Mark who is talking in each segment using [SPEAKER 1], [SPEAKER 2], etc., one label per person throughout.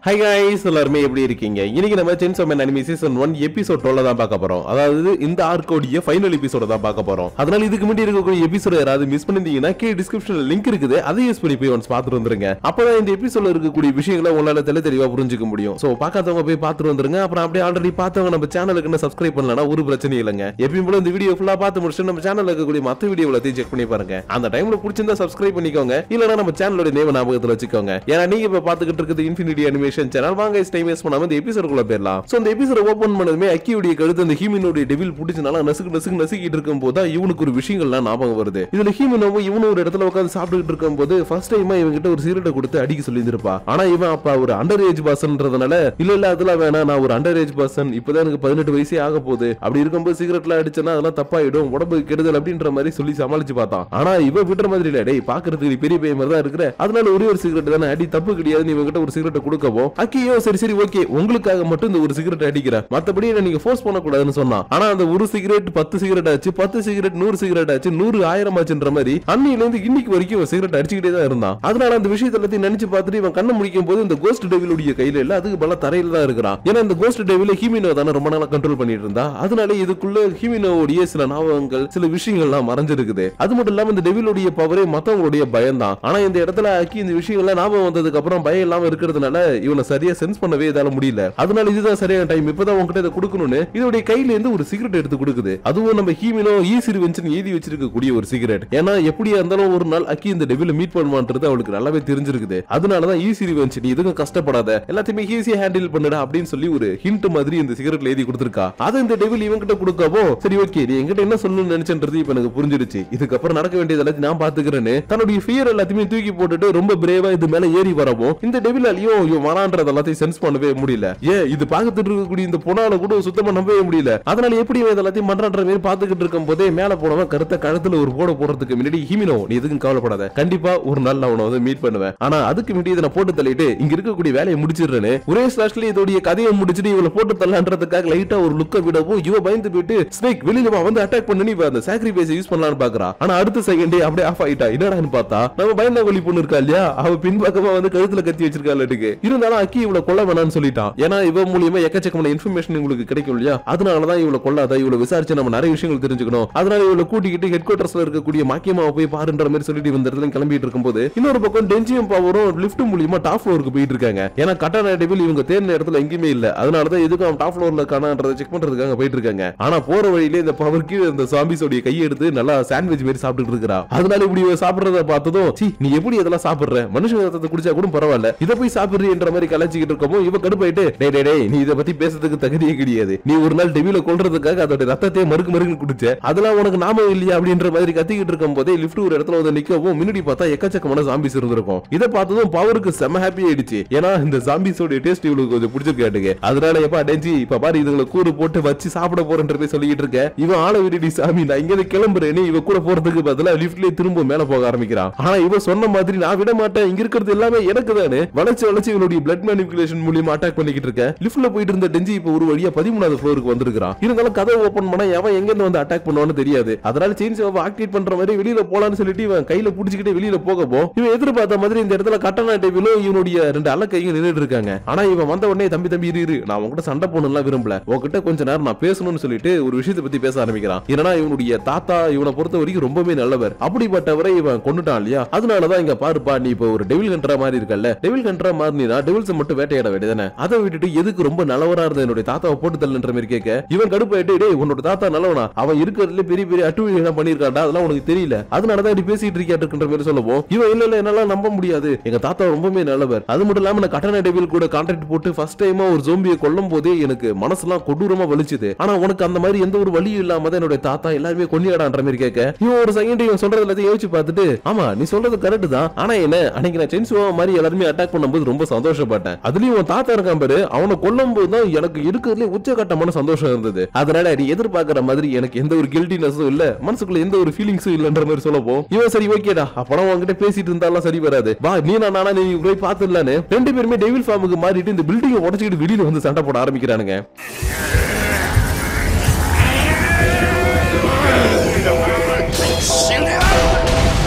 [SPEAKER 1] high guys எல்லாருமே எப்படி இருக்கீங்க இன்னைக்கு நம்ம sense of anime season one episode twelve தான் பார்க்க போறோம் அதாவது இந்த ஆர்க்கோடைய ஃபைனல் எபிசோட தான் பார்க்க போறோம் அதனால இதுக்கு முன்னாடி இருக்கக்கூடிய எபிசோட யாராவது மிஸ் பண்ணிருந்தீங்கன்னா கீழே டிஸ்கிரிப்ஷன்ல லிங்க் இருக்குது அதை யூஸ் பண்ணி போய் ஒன்ஸ் பார்த்துட்டு வந்துருங்க அப்பதான் இந்த எபிசோட்ல இருக்கக்கூடிய விஷயங்களை உங்களால தெளி தெளிவா புரிஞ்சுக்க முடியும் சோ பார்க்காதவங்க போய் பார்த்துட்டு வந்துருங்க அப்புறம் அப்படியே ஆல்ரெடி பார்த்தவங்க நம்ம சேனலுக்கு என்ன சப்ஸ்கிரைப் பண்ணலனா ஒரு பிரச்சனை இல்லைங்க எப்பயும் போல இந்த வீடியோ ஃபுல்லா பார்த்து முடிச்சுட்டு நம்ம சேனல்ல இருக்கக்கூடிய மத்த வீடியோ எல்லாத்தையும் செக் பண்ணி பாருங்க அந்த டைம்ல பிடிச்சிருந்தா சப்ஸ்கிரைப் பண்ணிக்கோங்க இல்லனா நம்ம சேனலோட நேம் ஞாபகத்துல வச்சுக்கோங்க ஏன்னா நீங்க இப்ப பாத்துக்கிட்டு இருக்குது இன்ஃபினிட்டி அனிமேஷன் சேனல் வாங்க டைம் வேஸ்ட் பண்ணாம இந்த எபிசோடுக்குள்ள போயிடலாம் சோ இந்த எபிசோட ஓபன் பண்ணதுமே அக்கியுடைய கழுத்து அந்த ஹீமினோடைய டெவில் பிடிச்சனால நசுக்கு நசுக்கு நசுக்கிட்டு இருக்கும் போது தான் இவனுக்கு ஒரு விஷயங்கள்லாம் ஞாபகம் வருது இதுல ஹீமினோவும் இவனும் ஒரு இடத்துல உட்காந்து சாப்பிட்டுட்டு இருக்கும் போது ஃபர்ஸ்ட் டைமா இவங்க கிட்ட ஒரு சிகரெட்டை கொடுத்து அடிக்க சொல்லி இருந்திருப்பா ஆனா இவன் அப்ப ஒரு அண்டர் ஏஜ் பர்சன்றதுனால இல்ல இல்ல அதெல்லாம் வேணாம் நான் ஒரு அண்டர் ஏஜ் பர்சன் இப்பதான் எனக்கு பதினெட்டு வயசே ஆக போகுது அப்படி இருக்கும்போது சிகரெட்லாம் அடிச்சனா அதெல்லாம் தப்பாயிடும் உடம்புக்கு கெடுதல் அப்படின்ற மாதிரி சொல்லி சமாளிச்சு பார்த்தான் ஆனா இவ விடுற மாதிரி இல்ல டேய் பாக்குறதுக்கு நீ பெரிய பையன் மாதிரி தான் இருக்கிற அதனால ஒரே ஒரு சிகரெட் தானே அடி தப்பு கிடையாது இவங்க கிட்ட ஒரு சிகரெட்டை கொடுக்கவும் அக்கியோ சரி சரி ஓகே உங்களுக்காக மட்டும் இந்த ஒரு சிகரெட் அடிக்கிறேன் மத்தபடி என்ன நீங்க ஃபோர்ஸ் பண்ணக்கூடாதுன்னு சொன்னான் ஆனா அந்த ஒரு சிகரெட் பத்து சிகரெட் ஆச்சு பத்து சிகரெட் நூறு சிகரெட் ஆச்சு நூறு ஆயிரம் ஆச்சுன்ற மாதிரி அன்னில இருந்து இன்னைக்கு வரைக்கும் இவன் சிகரெட் அடிச்சுக்கிட்டே தான் இருந்தான் அதனால அந்த விஷயத்தை எல்லாத்தையும் நினைச்சு பார்த்துட்டு இவன் கண்ணை முடிக்கும் போது இந்த கோஸ்ட் டெவிலுடைய கையில இல்ல அதுக்கு பல தரையில தான் இருக்கிறான் ஏன்னா இந்த கோஸ்ட் டெவில ஹீமினோ தானே ரொம்ப நாளா கண்ட்ரோல் பண்ணிட்டு இருந்தா அதனால இதுக்குள்ள ஹீமினோவுடைய சில ஞாபகங்கள் சில விஷயங்கள்லாம் மறைஞ்சிருக்குது அது மட்டும் இல்லாம இந்த டெவிலுடைய பவரே மத்தவங்களுடைய பயம் தான் ஆனா இந்த இடத்துல அக்கி இந்த விஷயங்கள்லாம் ஞாபகம் வந்ததுக்கு அப்புறம் பயம் இல்லாம இருக்கிறதுனால இவனை சரியா சென்ஸ் பண்ணவே இதால முடியல அதனால இதுதான் சரியான டைம் இப்பதான் உங்ககிட்ட இதை கொடுக்கணும்னு இதோடைய கையில இருந்து ஒரு சிகரெட் எடுத்து கொடுக்குது அதுவும் நம்ம ஹீமினோ ஈசிறு வெஞ்சன் எழுதி வச்சிருக்கக்கூடிய ஒரு சிகரெட் ஏன்னா எப்படியா இருந்தாலும் ஒரு நாள் அக்கி இந்த டெவில மீட் பண்ணுவான்றது அவளுக்கு நல்லாவே தெரிஞ்சிருக்குது அதனாலதான் ஈசிறு வெஞ்சன் இதுக்கும் கஷ்டப்படாத எல்லாத்தையுமே ஈஸியா ஹேண்டில் பண்ணுடா அப்படின்னு சொல்லி ஒரு ஹிண்ட் மாதிரி இந்த சிகரெட்ல எழுதி கொடுத்திருக்கா அதை இந்த டெவில் இவங்கிட்ட கொடுக்கவும் சரி ஓகே நீ என்கிட்ட என்ன சொல்லணும்னு நினைச்சன்றது இப்ப எனக்கு புரிஞ்சிருச்சு இதுக்கப்புறம் நடக்க வேண்டியது எல்லாத்தையும் நான் பாத்துக்கிறேன்னு தன்னுடைய ஃபியர் எல்லாத்தையுமே தூக்கி போட்டுட்டு ரொம்ப பிரேவா இது மேல ஏறி வரவும் இந்த டெவிலாலையும் இவன் வரான்றது எல்லாத்தையும் சென்ஸ் பண்ணவே முடியல ஏ இது பார்த்துட்டு இருக்கக்கூடிய இந்த பொண்ணால கூட சுத்தமா நம்பவே முடியல அதனால எப்படி இவன் இது எல்லாத்தையும் பண்றான்ற மாதிரி பாத்துக்கிட்டு இருக்கும் போதே மேல போனவன் கருத்த கழுத்துல ஒரு போட போடுறதுக்கு முன்னாடி ஹிமினோ நீ எதுக்கும் கவலைப்படாத கண்டிப்பா ஒரு நாள் நான் உன்னை வந்து மீட் பண்ணுவேன் ஆனா அதுக்கு முன்னாடி இதை நான் போட்டு தள்ளிட்டு இங்க இருக்கக்கூடிய வேலையை முடிச்சிடுறேன்னு ஒரே ஸ்லாஷ்ல இதோடைய கதையை முடிச்சிட்டு இவளை போட்டு தள்ளன்றதுக்காக லைட்டா ஒரு லுக்க விடவும் இவ பயந்து போயிட்டு ஸ்னேக் வெளியில வா வந்து அட்டாக் பண்ணி இவ அந்த சாக்ரிஃபைஸ் யூஸ் பண்ணலாம்னு பாக்குறா ஆனா அடுத்த செகண்டே அப்படியே ஆஃப் ஆயிட்டா என்னடான்னு பார்த்தா நம்ம பயந்த கொல்லி பொண்ணு இருக்கா இல்லையா அவ பின்பக்கமா வந்து கழுத்துல கத்தி வச்சிருக்காளுக்கு இருந்தாலும் அக்கி இவளை கொல்ல வேணாம்னு சொல்லிட்டான் ஏன்னா இவ மூலியமா எக்கச்சக்கமான இன்ஃபர்மேஷன் உங்களுக்கு கிடைக்கும் இல்லையா அதனாலதான் இவளை கொல்லாத இவளை விசாரிச்சு நம்ம நிறைய விஷயங்கள் தெரிஞ்சுக்கணும் அதனால இவளை கூட்டிக்கிட்டு ஹெட் குவார்டர்ஸ்ல இருக்கக்கூடிய மாக்கியமாவை போய் பாருன்ற மாதிரி சொல்லிட்டு இந்த இடத்துல கிளம்பிட்டு இருக்கும்போது இன்னொரு பக்கம் டென்ஜியம் பவரும் லிஃப்ட் மூலியமா டாப் ஃப்ளோருக்கு போயிட்டு இருக்காங்க ஏன்னா கட்டண டெபிள் இவங்க தேர்ந்த இடத்துல எங்கேயுமே இல்ல அதனாலதான் எதுக்கும் அவன் டாப் ஃப்ளோர்ல காணான்றதை செக் பண்றதுக்காக போயிட்டு இருக்காங்க ஆனா போற வழியிலே இந்த பவர் கீழே இந்த சாம்பிஸோடைய கையை எடுத்து நல்லா சாண்ட்விச் மாதிரி சாப்பிட்டுட்டு இருக்கா அதனால இப்படி இவ சாப்பிடுறத பார்த்ததும் "சீ, நீ எப்படி இதெல்லாம் சாப்பிடுற மனுஷ ரத்தத்தை குடிச்சா கூட பரவாயில்ல இதை போய் சாப்பிடுறீன்ற மாதிரி கலாச்சிக்கிட்டு இருக்கமோ இவ கடுப்பாயிட்டு டே டே டேய் நீ இதை பத்தி பேசுறதுக்கு தகுதியே கிடையாது நீ ஒரு நாள் டெவில கொல்றதுக்காக அதோட ரத்தத்தை மறுக்கு மறுக்கு குடிச்ச அதெல்லாம் உனக்கு நாமம் இல்லையா அப்படின்ற மாதிரி கத்திக்கிட்டு இருக்கும் போதே லிஃப்ட் ஒரு இடத்துல வந்து நிக்கவும் முன்னாடி பார்த்தா எக்கச்சக்கமான ஜாம்பிஸ் இருந்திருக்கும் இதை பார்த்ததும் பவருக்கு செம ஹாப்பி ஆயிடுச்சு ஏன்னா இந்த ஜாம்பிஸோட டேஸ்ட் இவளுக்கு கொஞ்சம் பிடிச்சிருக்காட்டுங்க அதனால எப்பா டெஞ்சி இப்ப பாரு இதுங்களை கூறு போட்டு வச்சு சாப்பிட போறேன்ற போய் சொல்லிட்டு இருக்க இவன் ஆள விடுடி சாமி நான் இங்க இருந்து கிளம்புறேன்னு இவ கூட போறதுக்கு பதிலா லிஃப்ட்லயே திரும்ப மேல போக ஆரம்பிக்கிறான் ஆனா இவ சொன்ன மாதிரி நான் விட மாட்டேன் இங்க இருக்கிறது எல்லாமே எனக்கு தானே வளைச்சு வளைச்சு இவளுடைய பிளட் மேனிபுலேஷன் மூலியமா அட்டாக் பண்ணிக்கிட்டு இருக்க லிஃப்ட்ல போயிட்டு இருந்த டெஞ்சி இப்ப ஒரு வழியா பதிமூணாவது ஃப்ளோருக்கு வந்திருக்கான் இருந்தாலும் கதை ஓபன் பண்ணா எவன் எங்க இருந்து வந்து அட்டாக் பண்ணுவான்னு தெரியாது அதனால சேஞ்ச் ஆக்டிவேட் பண்ற மாதிரி வெளியில போலான்னு சொல்லிட்டு இவன் கையில புடிச்சுக்கிட்டு வெளியில போகப்போ இவன் எதிர்பார்த்த மாதிரி இந்த இடத்துல கட்டண டேபிளும் இவனுடைய ரெண்டு அல்ல கைங்க நின்னுட்டு இருக்காங்க ஆனா இவன் வந்த உடனே தம்பி தம்பி இரு இரு நான் உன்கிட்ட சண்டை போடணும்லாம் விரும்பல உன்கிட்ட கொஞ்ச நேரம் நான் பேசணும்னு சொல்லிட்டு ஒரு விஷயத்தை பத்தி பேச ஆரம்பிக்கிறான் ஏன்னா இவனுடைய தாத்தா இவனை பொறுத்த வரைக்கும் ரொம்பவே நல்லவர் அப்படிப்பட்டவரை இவன் கொண்டுட்டான் இல்லையா அதனாலதான் இங்க பாருப்பா நீ இப்ப ஒரு டெவில் கண்ட்ரா மாதிரி இருக்கல்ல டெவில் கண்ட்ரா மாறினா டெவில்ஸ் மட்டும் வேட்டையாட வேண்டியதானே அதை விட்டுட்டு எதுக்கு ரொம்ப நல்லவரா இருந்த என்னுடைய தாத்தாவை போட்டு தள்ளுன்ற மாதிரி கேட்க இவன் கடுப்பாயிட்டு டேய் உன்னோட தாத்தா நல்லவனா அவன் இருக்கிறதுல பெரிய பெரிய அட்டுவழி எல்லாம் பண்ணிருக்காண்டா அதெல்லாம் உனக்கு தெரியல அதனாலதான் இப்படி பேசிட்டு இருக்கின்ற மாதிரி சொல்லவும் இவன் இல்ல இல்ல என்னால நம்ப முடியாது எங்க தாத்தா ரொம்பவே நல்லவர் அது மட்டும் இல்லாம நான் கட்டண டெவில் கூட கான்ட்ராக்ட் போட்டு ஃபர்ஸ்ட் டைமா ஒரு ஜோம்பியை கொல்லும் போதே எனக்கு மனசுலாம் கொடூரமா வலிச்சுது ஆனா உனக்கு அந்த மாதிரி எந்த ஒரு வழியும் இல்லாம தான் என்னுடைய தாத்தா எல்லாருமே கொன்னியாடான்ற மாதிரி கேட்க இவன் ஒரு செகண்ட் இவன் சொல்றது எல்லாத்தையும் யோசிச்சு பார்த்துட்டு ஆமா நீ சொல்றது கரெக்ட் தான் ஆனா என்ன அன்னைக்கு நான் சென்சுவா மாதிரி எல்லாருமே அட்டாக் பண்ணும்போது ரொம்ப சந்தோஷப்பட்டேன் அதுலயும் உன் தாத்தா இருக்கான் பாரு அவனை கொல்லும் போது தான் எனக்கு இருக்கிறதுல உச்சகட்டமான சந்தோஷம் இருந்தது அதனால நீ எதிர்பார்க்கிற மாதிரி எனக்கு எந்த ஒரு கில்ட்டினஸும் இல்ல மனசுக்குள்ள எந்த ஒரு ஃபீலிங்ஸும் இல்லன்ற மாதிரி சொல்லப்போ இவன் சரி ஓகேடா அப்பறம் உன்கிட்ட பேசிட்டு இருந்தாலும் சரி வராது வா நீ நான் நானா நீ போய் பாத்துடலான்னு ரெண்டு பேருமே டெவில் ஃபார்முக்கு மாறிட்டு இந்த பில்டிங்கை உடச்சிக்கிட்டு வெளியில வந்து சண்டை போட ஆரம்பிக்கிறானுங்க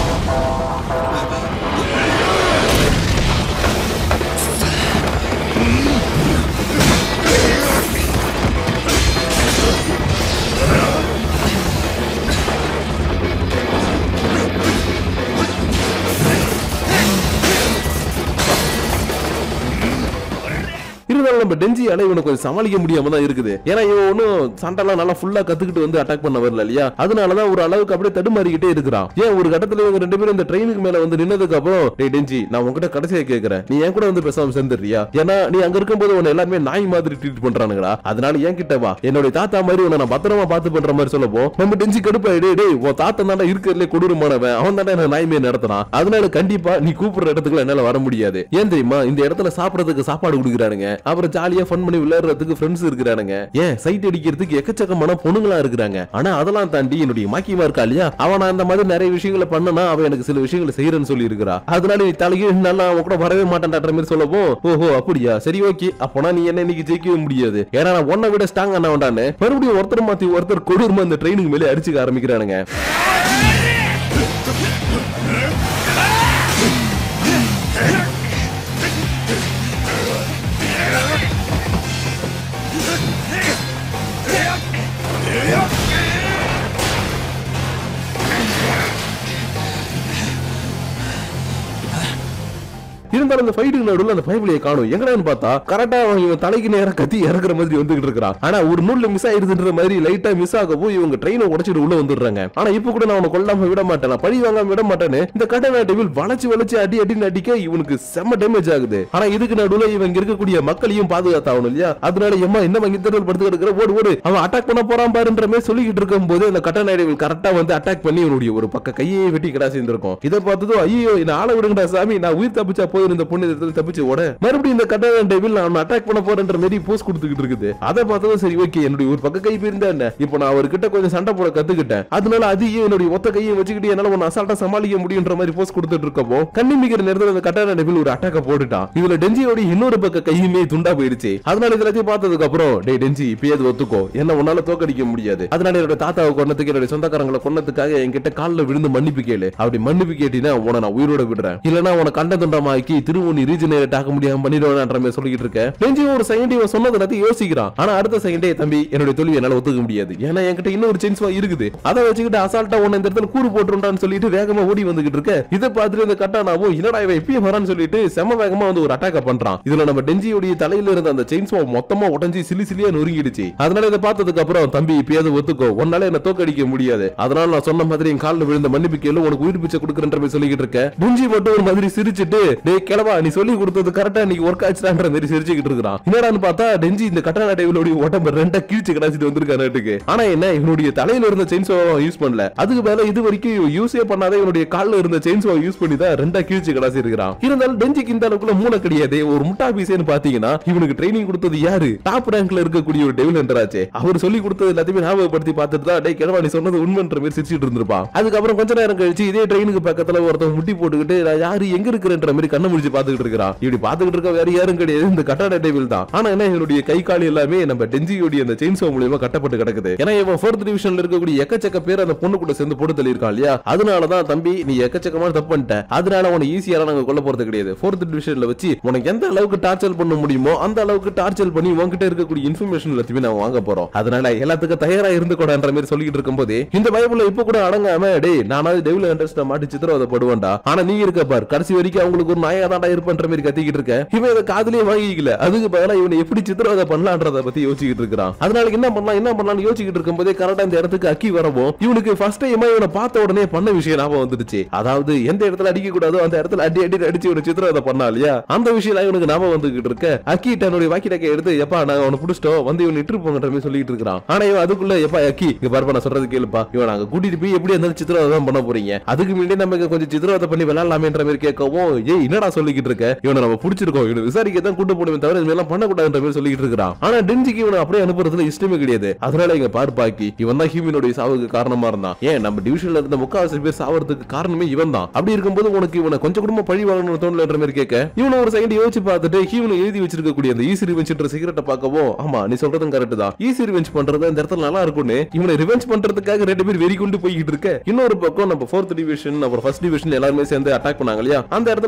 [SPEAKER 2] Shoot
[SPEAKER 1] இருந்தாலும் நம்ம டெஞ்சியால இவனை கொஞ்சம் சமாளிக்க முடியாம தான் இருக்குது ஏன்னா இவன் ஒன்னும் சண்டைலாம் நல்லா ஃபுல்லா கத்துக்கிட்டு வந்து அட்டாக் பண்ண வரல இல்லையா அதனாலதான் ஒரு அளவுக்கு அப்படியே தடுமாறிக்கிட்டே இருக்கிறான் ஏன் ஒரு கட்டத்துல இவங்க ரெண்டு பேரும் இந்த ட்ரெயினுக்கு மேல வந்து நின்னதுக்கு அப்புறம் டேய் டெஞ்சி நான் உன்கிட்ட கடைசியா கேக்குறேன் நீ என் கூட வந்து பேசாம சேர்ந்துடுறியா ஏன்னா நீ அங்க இருக்கும்போது உன்னை எல்லாருமே நாய் மாதிரி ட்ரீட் பண்றானுங்களா அதனால என் கிட்ட வா என்னோட தாத்தா மாதிரி உன்னை நான் பத்திரமா பார்த்து பண்ற மாதிரி சொல்லப்போ நம்ம டெஞ்சி கடுப்பாயிடு டேய் உன் தாத்தா தாண்டா இருக்கிறதுல கொடூரமானவன் அவன் தாண்டா என்ன நாய்மே நடத்துறான் அதனால கண்டிப்பா நீ கூப்பிடுற இடத்துக்கு என்னால வர முடியாது ஏன் தெரியுமா இந்த இடத்துல சாப்பிடறதுக்கு சாப்பாடு கொடுக்குறானுங்க அப்புறம் ஜாலியா ஃபன் பண்ணி விளையாடுறதுக்கு ஃப்ரெண்ட்ஸ் இருக்கிறானுங்க ஏன் சைட் அடிக்கிறதுக்கு எக்கச்சக்கமான பொண்ணுங்களா இருக்கிறாங்க ஆனா அதெல்லாம் தாண்டி என்னுடைய மாக்கியமா இருக்கா இல்லையா அவன் அந்த மாதிரி நிறைய விஷயங்களை பண்ணனா அவன் எனக்கு சில விஷயங்களை செய்யறேன்னு சொல்லி இருக்கிறா அதனால நீ தலைக்கு நல்லா அவன் கூட வரவே மாட்டேன்ற மாதிரி சொல்லப்போ ஓஹோ அப்படியா சரி ஓகே அப்போனா நீ என்ன இன்னைக்கு ஜெயிக்கவே முடியாது ஏன்னா நான் உன்னை விட ஸ்ட்ராங் ஆன வேண்டான்னு மறுபடியும் ஒருத்தர் மாத்தி ஒருத்தர் கொடூரமா இந்த ட்ரெயினுக்கு மேலே அடிச்சுக்க ஆரம்பிக்கிறானுங்க இருந்தாலும் இந்த ஃபைட்டுக்கு நடுவில் அந்த பைபிளையை காணும் எங்கடான்னு பார்த்தா கரெக்டா அவன் இவன் தலைக்கு நேரா கத்தி இறக்குற மாதிரி வந்துகிட்டு இருக்கான் ஆனா ஒரு நூல்ல மிஸ் ஆயிருதுன்ற மாதிரி லைட்டா மிஸ் ஆகப்போ இவங்க ட்ரெயினை உடைச்சிட்டு உள்ள வந்துடுறாங்க ஆனா இப்ப கூட நான் அவனை கொல்லாம விட மாட்டேன் நான் பழி வாங்காம விட மாட்டேன்னு இந்த கட்டண டெவில் வளைச்சு வளைச்சு அடி அடின்னு அடிக்க இவனுக்கு செம்ம டேமேஜ் ஆகுது ஆனா இதுக்கு நடுவுல இவங்க இங்க இருக்கக்கூடிய மக்களையும் பாதுகாத்தாகணும் இல்லையா அதனால எம்மா என்ன வாங்கி தடல் படுத்து கிடக்குற ஓடு ஓடு அவன் அட்டாக் பண்ண போறான் பாருன்ற மாதிரி சொல்லிக்கிட்டு இருக்கும் போது அந்த கட்டண டெவில் கரெக்டா வந்து அட்டாக் பண்ணி இவனுடைய ஒரு பக்க கையை வெட்டி கிடா சேர்ந்திருக்கும் இதை பார்த்ததும் ஐயோ என்ன ஆள விடுங்கடா சாமி நான் உயிர் தப்பிச்சா போதும் இந்த பொண்ணு இந்த இடத்துல தப்பிச்சு ஓட மறுபடியும் இந்த கட்டண டெவில் நான் அட்டாக் பண்ண போறேன்ற மாதிரி போஸ்ட் கொடுத்துக்கிட்டு இருக்குது அதை பார்த்ததும் சரி ஓகே என்னுடைய ஒரு பக்க கை போயிருந்தா என்ன இப்போ நான் அவர்கிட்ட கொஞ்சம் சண்டை போட கத்துக்கிட்டேன் அதனால அதையும் என்னுடைய ஒத்த கையை வச்சுக்கிட்டு என்னால ஒன்னு அசால்ட்டா சமாளிக்க முடியுன்ற மாதிரி போஸ்ட் கொடுத்துட்டு இருக்கப்போ கண்ணிமிக்கிற நேரத்துல அந்த கட்டண டெவில் ஒரு அட்டாக்க போட்டுட்டான் இதுல டெஞ்சியோட இன்னொரு பக்க கையுமே துண்டா போயிடுச்சு அதனால இதெல்லாத்தையும் பார்த்ததுக்கு அப்புறம் டேய் டெஞ்சி இப்பயாவது ஒத்துக்கோ என்ன உன்னால தோக்கடிக்க முடியாது அதனால என்னோட தாத்தாவை கொன்னதுக்கு என்னோட சொந்தக்காரங்களை கொன்னதுக்காக என்கிட்ட கால்ல விழுந்து மன்னிப்பு கேளு அப்படி மன்னிப்பு கேட்டினா உன நான் உயிரோட விடுறேன் இல்லனா உன கண்ட துண்டமாக்கி திருவண்ணி ரீஜனரேட் ஆக முடியாம பண்ணிடுவேன்ற மாதிரி சொல்லிட்டு இருக்க டெஞ்சி ஒரு செகண்ட் இவன் சொன்னதை எல்லாத்தையும் யோசிக்கிறான் ஆனா அடுத்த செகண்டே தம்பி என்னுடைய தோல்வி என்னால ஒத்துக்க முடியாது ஏன்னா என்கிட்ட இன்னொரு சென்ஸ்வா இருக்குது அதை வச்சுக்கிட்டு அசால்ட்டா உன்னை இந்த இடத்துல கூறு போட்டுருண்டான்னு சொல்லிட்டு வேகமா ஓடி வந்துகிட்டு இருக்க இதை பார்த்துட்டு இந்த கட்டானாவும் என்னடா இவன் எப்பயும் வரான்னு சொல்லிட்டு செம வேகமா வந்து ஒரு அட்டாக்க பண்றான் இதுல நம்ம டெஞ்சியோடைய தலையில இருந்த அந்த செயின்ஸ்வா மொத்தமா உடஞ்சி சிலி சிலியா நொறுங்கிடுச்சு அதனால இதை பார்த்ததுக்கு அப்புறம் தம்பி இப்பயாவது ஒத்துக்கோ உன்னால என்ன தோக்கடிக்க முடியாது அதனால நான் சொன்ன மாதிரி என் காலில் விழுந்த மன்னிப்பு கேளு உனக்கு உயிர் பிச்சை கொடுக்குறன்ற மாதிரி சொல்லிக்கிட்டு இருக்க டெஞ்சி மட்டும் ஒரு மாதிரி சிரிச்சிட்டு டேய் கிளவா நீ சொல்லி கொடுத்தது கரெக்டா இன்னைக்கு ஒர்க் ஆச்சுடான்ற மாதிரி சிரிச்சுக்கிட்டு இருக்கான் என்னடான்னு பார்த்தா டெஞ்சி இந்த கட்டண டைவிலோட உடம்பு ரெண்டா கீழ்ச்சி கிடாச்சிட்டு வந்திருக்காரு ஆனா என்ன இவனுடைய தலையில இருந்த செயின்ஸோ யூஸ் பண்ணல அதுக்கு மேல இது வரைக்கும் யூஸே பண்ணாத இவனுடைய கால்ல இருந்த செயின்ஸோ யூஸ் பண்ணி தான் ரெண்டா கீழ்ச்சி கிடாசி இருக்கிறான் இருந்தாலும் டெஞ்சிக்கு இந்த அளவுக்குள்ள மூளை கிடையாது ஒரு முட்டா பீசேன்னு பாத்தீங்கன்னா இவனுக்கு ட்ரைனிங் கொடுத்தது யாரு டாப் ரேங்க்ல இருக்கக்கூடிய ஒரு டெவில் என்றாச்சே அவர் சொல்லி கொடுத்தது எல்லாத்தையுமே ஞாபகப்படுத்தி பார்த்துட்டு தான் டேய் கிழவா நீ சொன்னது உண்மைன்ற மாதிரி சிரிச்சிட்டு இருந்திருப்பான் அதுக்கப்புறம் கொஞ்ச நேரம் கழிச்சு இதே ட்ரெயினுக்கு பக்கத்துல ஒருத்தன் முட்டி போட்டுக்கிட்டு நான் யாரு எங்க இருக்கிறன்ற மாதிரி கண்ணை முடிச்சு பாத்துக்கிட்டு இருக்கிறான் இப்படி பாத்துக்கிட்டு இருக்க வேற யாரும் கிடையாது இந்த கட்டட டேபிள் தான் ஆனா என்ன இவனுடைய கை கால் எல்லாமே நம்ம டெஞ்சியோடைய அந்த செயின்சோ மூலியமா கட்டப்பட்டு கிடக்குது ஏன்னா இவன் ஃபோர்த் டிவிஷன்ல இருக்கக்கூடிய எக்கச்சக்க பேர் அந்த பொண்ணு கூட சேர்ந்து போட்டு தள்ளியிருக்கான் இல்லையா அதனாலதான் தம்பி நீ எக்கச்சக்கமான தப்பு பண்ணிட்ட அதனால உன ஈஸியா நாங்க கொல்ல போறது கிடையாது ஃபோர்த் டிவிஷன்ல வச்சு உனக்கு எந்த அளவுக்கு டார்ச்சர் பண்ண முடியுமோ அந்த அளவுக்கு டார்ச்சர் பண்ணி உன்கிட்ட இருக்கக்கூடிய இன்ஃபர்மேஷன் எல்லாத்தையுமே நான் வாங்க போறோம் அதனால எல்லாத்துக்கும் தயாரா இருந்து கூடன்ற மாதிரி சொல்லிட்டு இருக்கும்போது இந்த பைபிள்ல இப்ப கூட அடங்காம டேய் நானாவது டெவில் இன்ட்ரெஸ்ட் மாட்டி சித்திரவதைப்படுவேன்டா ஆனா நீ இருக்க பார் கடைசி வரைக்கும் அவங்களுக்கு ஒரு நாயா தாண்டா இருப்பன்ற மாதிரி கத்திக்கிட்டு இருக்க இவன் இதை காதுலயே வாங்கிக்கல அதுக்கு பதிலா இவனை எப்படி சித்திரவதை பண்ணலான்றத பத்தி யோசிச்சுட்டு இருக்கிறான் அதனால என்ன பண்ணலாம் என்ன பண்ணலாம்னு யோசிச்சுட்டு இருக்கும்போதே கரெக்டா இந்த இடத்துக்கு அக்கி வரவும் இவனுக்கு ஃபர்ஸ்ட் டைமா இவனை பார்த்த உடனே பண்ண விஷயம் ஞாபகம் வந்துடுச்சு அதாவது எந்த இடத்துல அடிக்க கூடாதோ அந்த இடத்துல அடி அடி அடிச்சு ஒரு சித்திரவதை பண்ணா இல்லையா அந்த விஷயம் இவனுக்கு ஞாபகம் வந்துகிட்டு இருக்க அக்கி தன்னுடைய வாக்கி டக்கை எடுத்து எப்பா நான் அவனை பிடிச்சிட்டோம் வந்து இவன் இட்டு போங்கன்ற மாதிரி சொல்லிட்டு இருக்கான் ஆனா இவன் அதுக்குள்ள எப்பா அக்கி இங்க பாருப்பா நான் சொல்றது கேளுப்பா இவன் நாங்க கூட்டிட்டு போய் எப்படி இருந்தாலும் சித்திரவதை தான் பண்ண போறீங்க அதுக்கு முன்னாடி நம்ம இங்க கொஞ்சம் சித்திரவதை பண்ணி விளையாடலாமேன்ற மாதிரி கேட்கவும் ஏய் என்னடா சொல்லிக்கிட்டு இருக்க இவனை நம்ம பிடிச்சிருக்கோம் இவனை விசாரிக்க தான் கூட்டு போடுமே தவிர இது எல்லாம் பண்ணக்கூடாதுன்ற மாதிரி சொல்லிட்டு இருக்கான் ஆனா டெஞ்சிக்கு இவனை அப்படியே அனுப்புறதுல இஷ்டமே கிடையாது அதனால இங்க பாரு பாக்கி இவன் தான் ஹியூமனுடைய சாவுக்கு காரணமா இருந்தான் ஏன் நம்ம டிவிஷன்ல இருந்த முக்காவாசி பேர் சாவறதுக்கு காரணமே இவன் தான் அப்படி இருக்கும்போது உனக்கு இவனை கொஞ்சம் குடும்ப பழி வாங்கணும்னு தோணலன்ற மாதிரி கேட்க இவனை ஒரு செகண்ட் யோசிச்சு பார்த்துட்டு ஹியூமன் எழுதி வச்சிருக்கக்கூடிய அந்த ஈஸி ரிவெஞ்ச்ன்ற சிகரெட்டை பார்க்கவும் ஆமா நீ சொல்றதும் கரெக்ட் தான் ஈஸி ரிவெஞ்ச் பண்றது இந்த இடத்துல நல்லா இருக்கும்னு இவனை ரிவெஞ்ச் பண்றதுக்காக ரெண்டு பேர் வெறி கொண்டு போய்கிட்டு இருக்க இன்னொரு பக்கம் நம்ம ஃபோர்த் டிவிஷன் அப்புறம் ஃபர்ஸ்ட் டிவிஷன் எல்லாருமே சேர்ந்து அட்டாக் பண்ணாங்க இல்லையா அந்த இடத்துல இருக்கக்கூடிய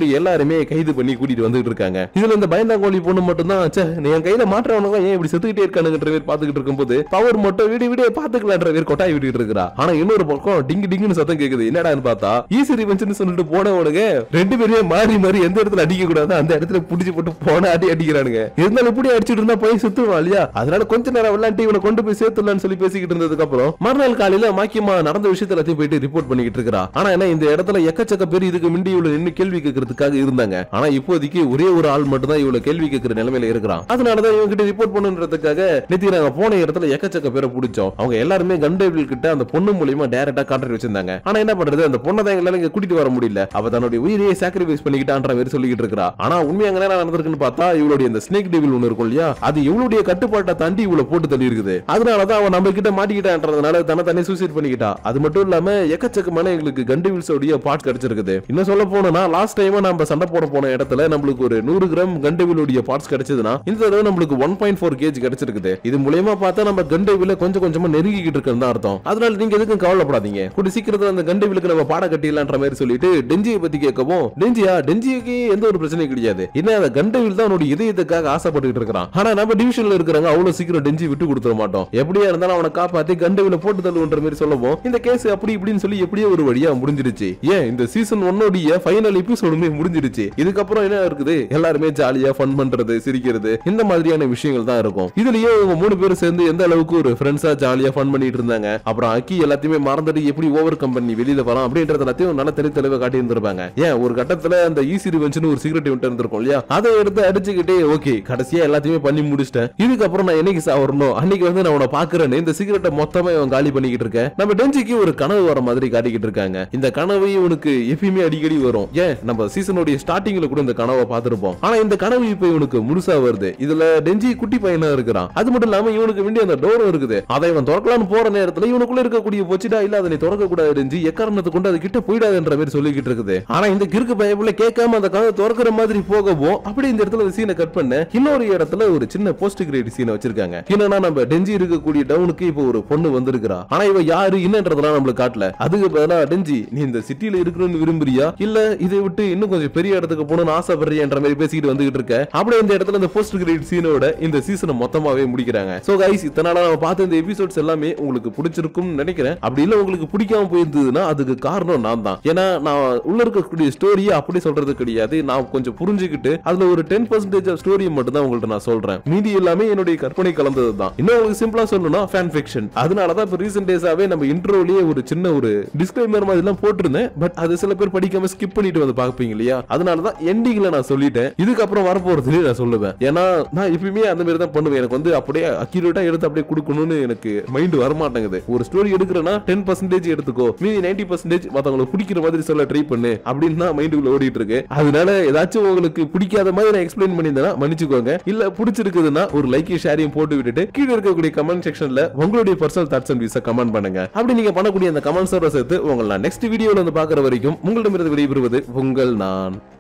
[SPEAKER 1] எல்லாருமே கைது பண்ணி கூட்டிட்டு வந்துட்டு இருக்காங்க இதுல இந்த பயந்தாங்கோலி பொண்ணு மட்டும் தான் ச்சே நீ என் கையில மாற்றவனுங்க ஏன் இப்படி செத்துக்கிட்டே இருக்கானுங்கன்ற பேர் பாத்துக்கிட்டு இருக்கும்போது பவர் மட்டும் வீடு வீடு பாத்துக்கலான்ற பேர் கொட்டாய் விட்டுட்டு இருக்கா ஆனா இன்னொரு பக்கம் டிங்கு டிங்குன்னு சத்தம் கேக்குது என்னடான்னு பார்த்தா ஈஸி ரிவெஞ்சுன்னு சொல்லிட்டு போனவனுங்க ரெண்டு பேருமே மாறி மாறி எந்த இடத்துல அடிக்க கூடாது அந்த இடத்துல புடிச்சு போட்டு போன அடி அடிக்கிறானுங்க இருந்தாலும் இப்படி அடிச்சிட்டு இருந்தா போய் சுத்துவான் இல்லையா அதனால கொஞ்ச நேரம் விளையாண்டு இவனை கொண்டு போய் சேர்த்துலான்னு சொல்லி பேசிக்கிட்டு இருந்ததுக்கு அப்புறம் மறுநாள் காலையில மாக்கியமா நடந்த விஷயத்த எல்லாத்தையும் போயிட்டு ரிப்போர்ட் பண்ணிக்கிட்டு இருக்கா ஆனா என்ன இந்த இடத்துல எக்கச்சக்க பேர் இதுக்கு முந்தி இவ்வளவு நின்னு கேள்வி கேட்கறதுக்காக இருந்தாங்க ஆனா இப்போதைக்கு ஒரே ஒரு ஆள் மட்டும் தான் இவ்வளவு கேள்வி கேட்கிற நிலைமையில இருக்கிறான் அதனாலதான் இவங்க கிட்ட ரிப்போர்ட் பண்ணுன்றதுக்காக நேத்தி நாங்க போன இடத்துல எக்கச்சக்க பேரை பிடிச்சோம் அவங்க எல்லாருமே கண்டேபிள் கிட்ட அந்த பொண்ணு மூலியமா டைரக்டா கான்ட்ராக்ட் வச்சிருந்தாங்க ஆனா என்ன பண்றது அந்த பொண்ணை தான் எங்களால இங்க கூட்டிட்டு வர முடியல அவ தன்னுடைய உயிரையே சாக்ரிஃபைஸ் பண்ணிக்கிட்டான்ற மாதிரி சொல்லிக்கிட்டு இருக்கா ஆனா உண்மை அங்க என்ன நடந்திருக்குன்னு பார்த்தா இவளுடைய இந்த ஸ்னேக் டேபிள் ஒன்னு இருக்கும் இல்லையா அது இவளுடைய கட்டுப்பாட்டை தாண்டி இவ்வளவு போட்டு தள்ளி இருக்குது அதனாலதான் அவன் நம்ம கிட்ட மாட்டிக்கிட்டான்றதுனால தன்னை தண்ணி சூசைட் பண்ணிக்கிட்டா அது மட்டும் இல்லாம எக்கச்சக்கமான எங்களுக்கு கண்டேபிள்ஸ் உடைய பார்ட் கிடைச்சிருக்குது இன்னும் சொல்ல போனா லாஸ்ட் டைம் நம்ம சண்டை போட போன இடத்துல நம்மளுக்கு ஒரு நூறு கிராம் கண்டேபிள் உடைய பார்ட்ஸ் கிடைச்சதுன்னா இந்த தடவை நம்மளுக்கு ஒன் பாயிண்ட் ஃபோர் கேஜ் கிடைச்சிருக்குது இது மூலியமா பார்த்தா நம்ம கண்டேபிள கொஞ்சம் கொஞ்சமா நெருங்கிக்கிட்டு இருக்குன்னு தான் அர்த்தம் அதனால நீங்க எதுக்கும் கவலைப்படாதீங்க கூடி சீக்கிரத்துல அந்த கண்டேபிளுக்கு நம்ம பாட கட்டிடலான்ற மாதிரி சொல்லிட்டு டெஞ்சியை பத்தி கேட்கவும் டெஞ்சியா டெஞ்சிக்கு எந்த ஒரு பிரச்சனையும் கிடையாது என்ன அந்த கண்டேபிள் தான் அவனுடைய இதயத்துக்காக ஆசைப்பட்டுக்கிட்டு இருக்கிறான் ஆனா நம்ம டிவிஷன்ல இருக்கிறவங்க அவ்வளவு சீக்கிரம் டெஞ்சி விட்டு கொடுத்துட மாட்டோம் எப்படியா இருந்தாலும் அவனை காப்பாத்தி கண்டேபிள போட்டு தள்ளுன்ற மாதிரி சொல்லவும் இந்த கேஸ் அப்படி இப்படின்னு சொல்லி எப்படியோ ஒரு வழியா முடிஞ்சிருச்சு ஏன் இந்த சீசன் ஒன்னோடைய ஃபைனல் எபிசோடுமே முடிஞ்சிருச்சு இதுக்கப்புறம் என்ன இருக்குது எல்லாருமே ஜாலியா ஃபன் பண்றது சிரிக்கிறது இந்த மாதிரியான விஷயங்கள் தான் இருக்கும் இதுலயே இவங்க மூணு பேரும் சேர்ந்து எந்த அளவுக்கு ஒரு ஃப்ரெண்ட்ஸா ஜாலியா ஃபன் பண்ணிட்டு இருந்தாங்க அப்புறம் அக்கி எல்லாத்தையுமே மறந்துட்டு எப்படி ஓவர் கம் பண்ணி வெளியில வரலாம் அப்படின்றது எல்லாத்தையும் நல்ல தெளி தெளிவா காட்டி இருந்திருப்பாங்க ஏன் ஒரு கட்டத்துல அந்த ஈசி ரிவெஞ்சுன்னு ஒரு சீக்ரெட் இவன்ட்டு இருந்திருக்கும் இல்லையா அதை எடுத்து அடிச்சுக்கிட்டே ஓகே கடைசியா எல்லாத்தையுமே பண்ணி முடிச்சிட்டேன் இதுக்கப்புறம் நான் என்னைக்கு சாவரணும் அன்னைக்கு வந்து நான் உன பாக்குறேன்னு இந்த சீக்கிரட்டை மொத்தமா இவன் காலி பண்ணிக்கிட்டு இருக்கேன் நம்ம டெஞ்சிக்கு ஒரு கனவு வர மாதிரி காட்டிக்கிட்டு இருக்காங்க இந்த கனவு இவனுக்கு எப்பயுமே அடிக்கடி வரும் ஏன் நம்ம சீசனுடைய ஸ்டார்டிங்ல கூட இந்த கனவை பார்த்திருப்போம் ஆனா இந்த கனவு இப்ப இவனுக்கு முழுசா வருது இதுல டெஞ்சி குட்டி பையனா இருக்கிறான் அது மட்டும் இல்லாம இவனுக்கு வேண்டிய அந்த டோரும் இருக்குது அதை இவன் திறக்கலாம்னு போற நேரத்துல இவனுக்குள்ள இருக்கக்கூடிய பொச்சிடா இல்ல அதை நீ திறக்க கூடாது டெஞ்சி எக்காரணத்தை கொண்டு அது கிட்ட போயிடாதுன்ற மாதிரி சொல்லிக்கிட்டு இருக்குது ஆனா இந்த கிறுக்கு பயப்புல கேட்காம அந்த கனவை திறக்கிற மாதிரி போகவும் அப்படி இந்த இடத்துல சீனை கட் பண்ண இன்னொரு இடத்துல ஒரு சின்ன போஸ்ட் கிரேட் சீனை வச்சிருக்காங்க என்னன்னா நம்ம டெஞ்சி இருக்கக்கூடிய டவுனுக்கு இப்போ ஒரு பொண்ணு வந்திருக்கிறா ஆனா இவ யாரு என்னன்றதெல்லாம் நம்மளுக்கு காட்டல அதுக்கு பதிலா டெஞ்சி நீ இந்த சிட்டில இருக்கணும்னு விரும்புறியா இல்ல இதை விட்டு இன்னும் கொஞ்சம் பெரிய இடத்துக்கு போகணும்னு ஆசைப்படுறியன்ற மாதிரி பேசிக்கிட்டு வந்துகிட்டு இருக்க அப்படியே இந்த இடத்துல இந்த போஸ்ட் கிரேட் சீனோட இந்த சீசனை மொத்தமாவே முடிக்கிறாங்க சோ கைஸ் இத்தனை நாளா நம்ம பார்த்த இந்த எபிசோட்ஸ் எல்லாமே உங்களுக்கு பிடிச்சிருக்கும்னு நினைக்கிறேன் அப்படி இல்ல உங்களுக்கு பிடிக்காம போயிருந்ததுன்னா அதுக்கு காரணம் நான் தான் ஏன்னா நான் உள்ள இருக்கக்கூடிய ஸ்டோரியை அப்படி சொல்றது கிடையாது நான் கொஞ்சம் புரிஞ்சுக்கிட்டு அதுல ஒரு டென் பர்சன்டேஜ் ஆஃப் ஸ்டோரியை மட்டும் தான் உங்கள்ட்ட நான் சொல்றேன் மீதி எல்லாமே என்னுடைய கற்பனை கலந்தது தான் இன்னும் உங்களுக்கு சிம்பிளா சொல்லணும்னா ஃபேன் ஃபிக்ஷன் அதனால தான் இப்போ ரீசெண்ட் டேஸாவே நம்ம இன்ட்ரோலயே ஒரு சின்ன ஒரு டிஸ்கிளைமர் மாதிரி எல்லாம் போட்டிருந்தேன் பட் அது சில பேர் படிக்காம ஸ்கிப் பண்ணிட்டு வந்து பார்ப்பீங்க இல்லையா அதனால தான் எண்டிங்ல நான் சொல்லிட்டேன் இதுக்கப்புறம் வரப்போறதுலயே நான் சொல்லுவேன் ஏன்னா நான் எப்பயுமே அந்த மாதிரி தான் பண்ணுவேன் எனக்கு வந்து அப்படியே அக்யூரேட்டா எடுத்து அப்படியே கொடுக்கணும்னு எனக்கு மைண்ட் வரமாட்டேங்குது ஒரு ஸ்டோரி எடுக்கிறேன்னா டென் பர்சன்டேஜ் எடுத்துக்கோ மீதி நைன்டி பர்சன்டேஜ் மத்தவங்களுக்கு பிடிக்கிற மாதிரி சொல்ல ட்ரை பண்ணு அப்படின்னு தான் மைண்டுக்குள்ள ஓடிட்டு இருக்கு அதனால ஏதாச்சும் உங்களுக்கு பிடிக்காத மாதிரி நான் எக்ஸ்பிளைன் பண்ணியிருந்தேன்னா மன்னிச்சுக்கோங்க இல்ல பிடிச்சிருக்குதுன்னா ஒரு லைக் ஷேரையும் போட்டு விட்டுட்டு கீழே இருக்கக்கூடிய கமெண்ட் செக்ஷன்ல உங்களுடைய பர்சனல் தாட்ஸ் அண்ட் வியூஸை கமெண்ட் பண்ணுங்க அப்படி நீங்க பண்ணக்கூடிய அந்த கமெண்ட்ஸோட சேர்த்து உங்களை நான் நெக்ஸ்ட் வீடியோல வந்து பாக்குற வரைக்கும் உங்களிடமிருந்து விடைபெறுவது உங்கள் நான்